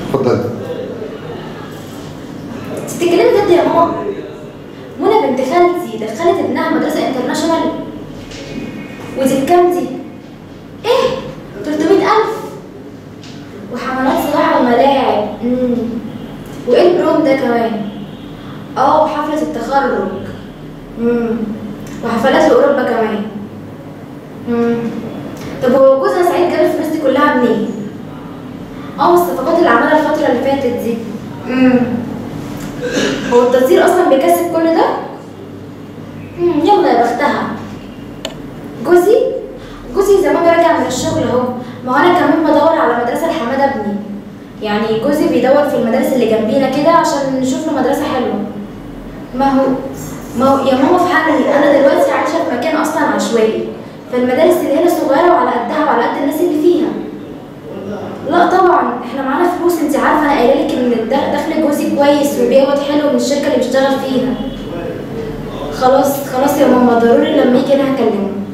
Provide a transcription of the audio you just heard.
اتفضلي انت بتتكلمي جد يا ماما منى بنت خالتي دخلت ابنها مدرسه انترناشونال ودي بكام دي؟ ايه؟ 300000 وحملات سباحه وملاعب امم وايه البروم ده كمان؟ اه وحفله التخرج امم وحفلات لاوروبا كمان امم طب هو جوزها سعيد جاب الفلوس دي كلها منين؟ اه الصفقات اللي عملها الفتره اللي فاتت دي امم هو التصدير اصلا بيكسب كل ده؟ مم، يلا يا بختها جوزي جوزي زمان راجع من الشغل اهو ما هو انا كمان بدور على مدرسه لحماد ابني يعني جوزي بيدور في المدارس اللي جنبينا كده عشان نشوف له مدرسه حلوه ما هو ما هو يا ماما في حالي انا دلوقتي عايشه في مكان اصلا عشوائي فالمدارس اللي هنا صغيره وعلى قدها وعلى قد الناس اللي فيها لا طبعا احنا معانا فلوس انت عارفه انا قايله لك ان الد- دخل جوزي كويس وبيقبض حلو من الشركه اللي بيشتغل فيها خلاص خلاص يا ماما ضروري لما يجي انا هكلمه